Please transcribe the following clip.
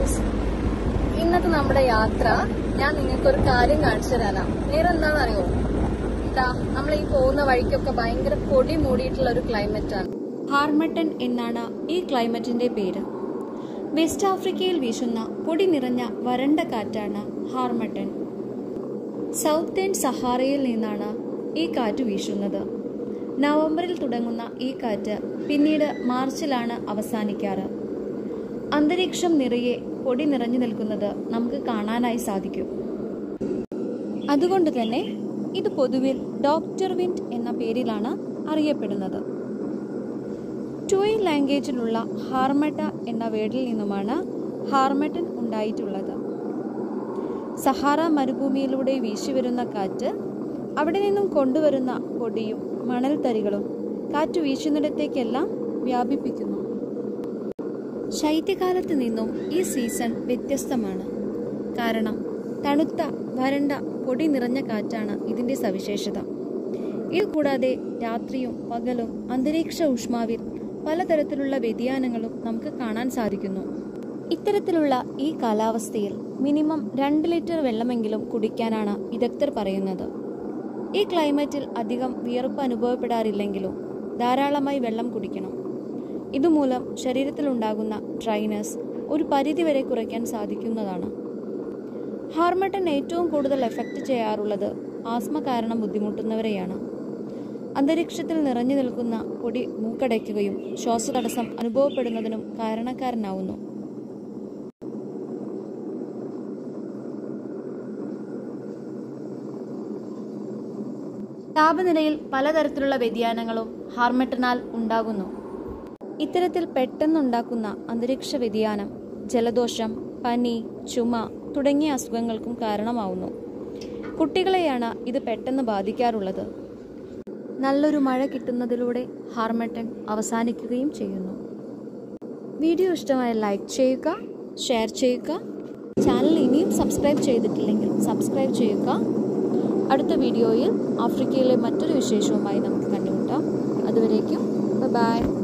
views ഇന്നത്തെ നമ്മുടെ യാത്ര ഞാൻ നിങ്ങൾക്ക് ഒരു കാര്യം കാണിച്ചു തരാനാ വേറെ എന്താണെന്നറിയോ ഇതാ നമ്മൾ ഈ പോകുന്ന വഴിക്കൊക്കെ ഭയങ്കര പൊടി മൂടിയിട്ടുള്ള ഒരു ക്ലൈമറ്റ് ആണ് ഹാർമട്ടൻ എന്നാണ് ഈ ക്ലൈമറ്റിന്റെ പേര് വെസ്റ്റ് ആഫ്രിക്കയിൽ വീശുന്ന പൊടി നിറഞ്ഞ വരണ്ട കാറ്റാണ് ഹാർമട്ടൻ സൗത്തേൺ സഹാറയിൽ നിന്നാണ് ഈ കാറ്റ് വീശുന്നത് നവംബറിൽ തുടങ്ങുന്ന ഈ കാറ്റ് പിന്നീട് മാർച്ചിലാണ് അവസാനിക്കാറ് അന്തരീക്ഷം നിറയെ പൊടി നിറഞ്ഞു നിൽക്കുന്നത് നമുക്ക് കാണാനായി സാധിക്കും അതുകൊണ്ട് തന്നെ ഇത് പൊതുവിൽ ഡോക്ടർ വിൻഡ് എന്ന പേരിലാണ് അറിയപ്പെടുന്നത് ടോയ് ലാംഗ്വേജിലുള്ള ഹാർമട്ട എന്ന വേർഡിൽ നിന്നുമാണ് ഹാർമട്ടൻ ഉണ്ടായിട്ടുള്ളത് സഹാറ മരുഭൂമിയിലൂടെ വീശിവരുന്ന കാറ്റ് അവിടെ നിന്നും കൊണ്ടുവരുന്ന പൊടിയും മണൽത്തരികളും കാറ്റ് വീശുന്നിടത്തേക്കെല്ലാം വ്യാപിപ്പിക്കുന്നു ശൈത്യകാലത്ത് നിന്നും ഈ സീസൺ വ്യത്യസ്തമാണ് കാരണം തണുത്ത വരണ്ട പൊടി നിറഞ്ഞ കാറ്റാണ് ഇതിന്റെ സവിശേഷത ഇത് കൂടാതെ രാത്രിയും പകലും അന്തരീക്ഷ ഊഷ്മാവിൽ പലതരത്തിലുള്ള വ്യതിയാനങ്ങളും നമുക്ക് കാണാൻ സാധിക്കുന്നു ഇത്തരത്തിലുള്ള ഈ കാലാവസ്ഥയിൽ മിനിമം രണ്ട് ലിറ്റർ വെള്ളമെങ്കിലും കുടിക്കാനാണ് വിദഗ്ധർ പറയുന്നത് ഈ ക്ലൈമറ്റിൽ അധികം വിയർപ്പ് അനുഭവപ്പെടാറില്ലെങ്കിലും ധാരാളമായി വെള്ളം കുടിക്കണം ഇതുമൂലം ശരീരത്തിലുണ്ടാകുന്ന ഡ്രൈനസ് ഒരു പരിധിവരെ കുറയ്ക്കാൻ സാധിക്കുന്നതാണ് ഹാർമട്ടൻ ഏറ്റവും കൂടുതൽ എഫക്റ്റ് ചെയ്യാറുള്ളത് ആസ്മ കാരണം ബുദ്ധിമുട്ടുന്നവരെയാണ് അന്തരീക്ഷത്തിൽ നിറഞ്ഞു നിൽക്കുന്ന പൊടി മൂക്കടയ്ക്കുകയും ശ്വാസതടസ്സം അനുഭവപ്പെടുന്നതിനും കാരണക്കാരനാവുന്നു താപനിലയിൽ പലതരത്തിലുള്ള വ്യതിയാനങ്ങളും ഹാർമട്ടനാൽ ഉണ്ടാകുന്നു ഇത്തരത്തിൽ പെട്ടെന്നുണ്ടാക്കുന്ന അന്തരീക്ഷ വ്യതിയാനം ജലദോഷം പനി ചുമ തുടങ്ങിയ അസുഖങ്ങൾക്കും കാരണമാവുന്നു കുട്ടികളെയാണ് ഇത് പെട്ടെന്ന് ബാധിക്കാറുള്ളത് നല്ലൊരു മഴ കിട്ടുന്നതിലൂടെ ഹാർമട്ടൻ അവസാനിക്കുകയും ചെയ്യുന്നു വീഡിയോ ഇഷ്ടമായ ലൈക്ക് ചെയ്യുക ഷെയർ ചെയ്യുക ചാനൽ ഇനിയും സബ്സ്ക്രൈബ് ചെയ്തിട്ടില്ലെങ്കിൽ സബ്സ്ക്രൈബ് ചെയ്യുക അടുത്ത വീഡിയോയിൽ ആഫ്രിക്കയിലെ മറ്റൊരു വിശേഷവുമായി നമുക്ക് കണ്ടുമുട്ടാം അതുവരേക്കും ബൈ